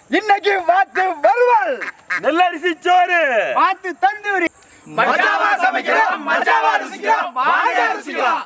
இன்னைக்கு வாத்து வறுவல் நெல்லரிசி சோறு வாத்து தந்தூரி மஜாவா சமைக்கிறோம் மஜாவா ருசிக்கிறோம் வாங்க ருசிக்கலாம்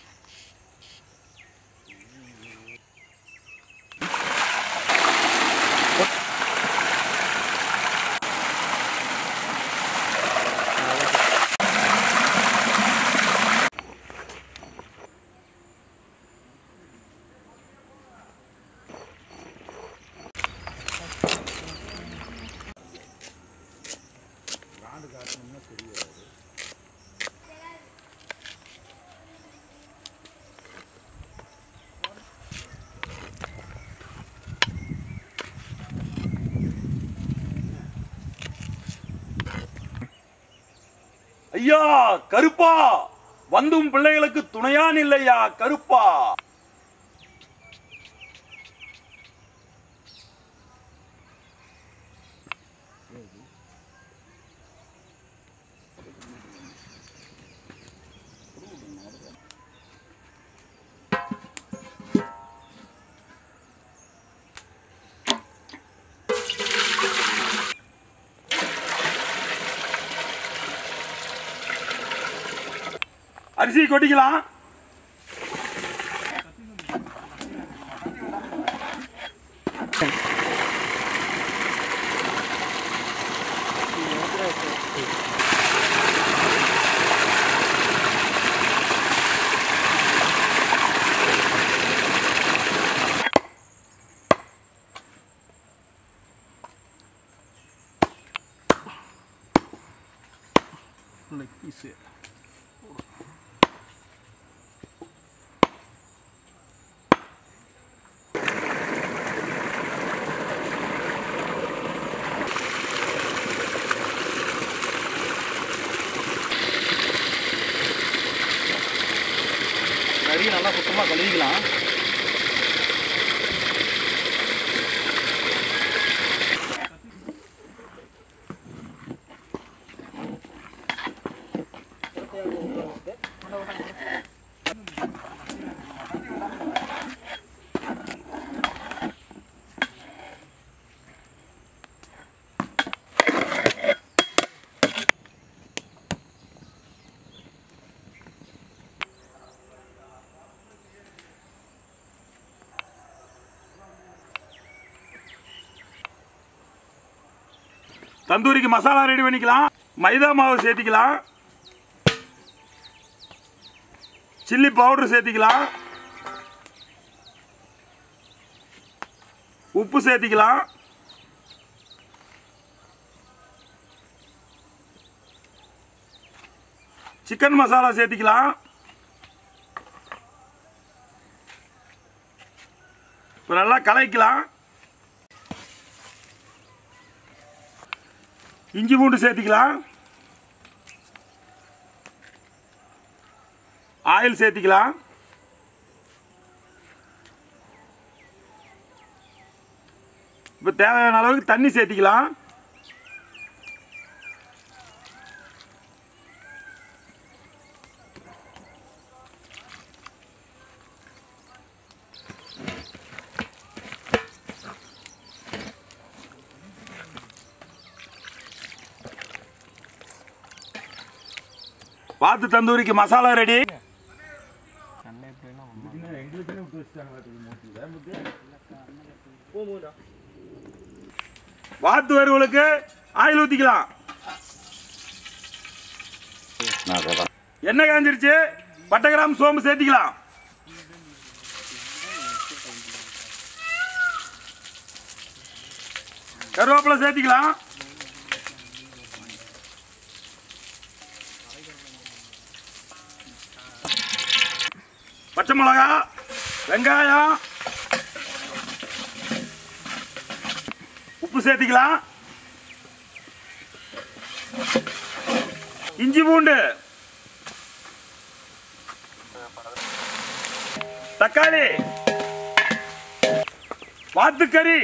ஐயா கருப்பா வந்தும் பிள்ளைகளுக்கு துணையான் இல்லையா கருப்பா அரிசி கொட்டிக்கலாம் கறி நல்லா சுத்தமாக கழுவிக்கலாம் தந்தூரிக்கு மசாலா ரெடி பண்ணிக்கலாம் மைதா மாவு சேர்த்திக்கலாம் சில்லி பவுடர் சேர்த்திக்கலாம் உப்பு சேர்த்திக்கலாம் சிக்கன் மசாலா சேர்த்திக்கலாம் இப்போ நல்லா கலக்கலாம் இஞ்சி பூண்டு சேர்த்திக்கலாம் ஆயில் சேர்த்திக்கலாம் இப்போ தேவையான அளவுக்கு தண்ணி சேர்த்திக்கலாம் வாத்து தந்தூரிக்கு மசாலா ரெடி வாத்து வறுவலுக்கு ஆயில் ஊத்திக்கலாம் எண்ணெய் காஞ்சிருச்சு பட்டை கிராம் சோம்பு சேர்த்திக்கலாம் கருவேப்பிலை சேர்த்திக்கலாம் பச்சை மிளகா வெங்காயம் உப்பு சேர்த்திக்கலாம் இஞ்சி பூண்டு தக்காளி வாத்துக்கறி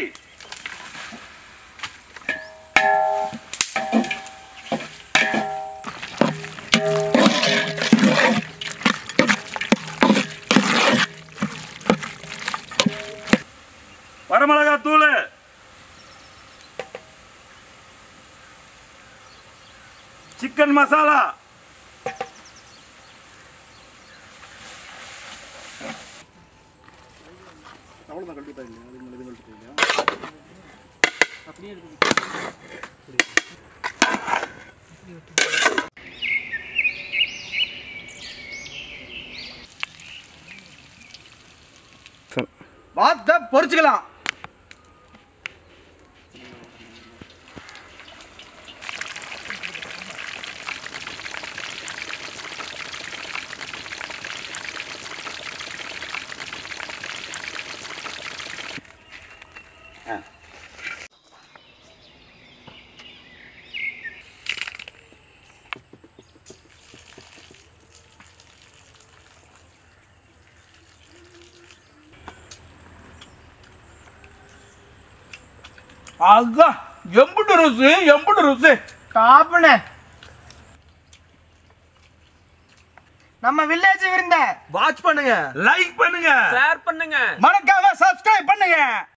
வரமிளகா தூள் சிக்கன் மசாலா வாத்த பொரிச்சுக்கலாம் ஆகா எம்புட்டு ருசு எம்புட்டு ருசு காப்புனே நம்ம வில்லேஜ் விருந்த வாட்ச் பண்ணுங்க லைக் பண்ணுங்க ஷேர் பண்ணுங்க மறக்காம சப்ஸ்கிரைப் பண்ணுங்க